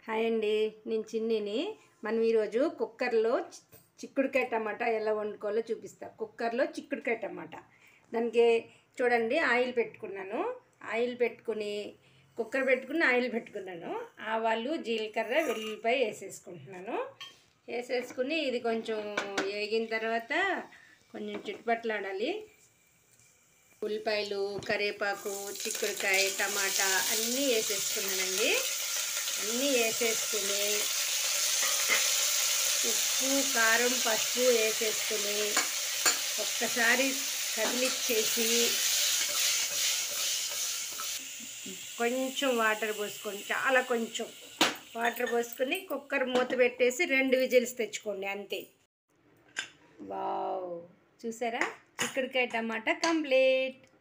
hi అండి నేను చిన్నిని మనం ఈరోజు కుక్కర్లో చి- చిక్కుడుకాయ టమాటా ఎలా వండుకోవాలో చూపిస్తా కుక్కర్లో చిక్కుడుకాయ టమాటా దానికి చూడండి ఆయిల్ పెట్టుకున్నాను ఆయిల్ పెట్టుకుని కుక్కర్ పెట్టుకుని ఆయిల్ పెట్టుకున్నాను ఆవాలు జీలకర్ర వెల్లుల్లిపాయ వేసేసుకుంటున్నాను వేసేసుకుని ఇది కొంచెం వేగిన తర్వాత కొంచెం చుట్టుపట్లాడాలి ఉల్లిపాయలు కరివేపాకు చిక్కుడుకాయ టమాటా అన్నీ వేసేసుకున్నానండి అన్నీ వేసేసుకుని ఉప్పు కారం పసుపు వేసేసుకుని ఒక్కసారి కదిలిచ్చేసి కొంచెం వాటర్ పోసుకొని చాలా కొంచెం వాటర్ పోసుకొని కుక్కర్ మూత పెట్టేసి రెండు విజిల్స్ తెచ్చుకోండి అంతే వావ్ చూసారా చిక్కుడుకాయ టమాటా కంప్లీట్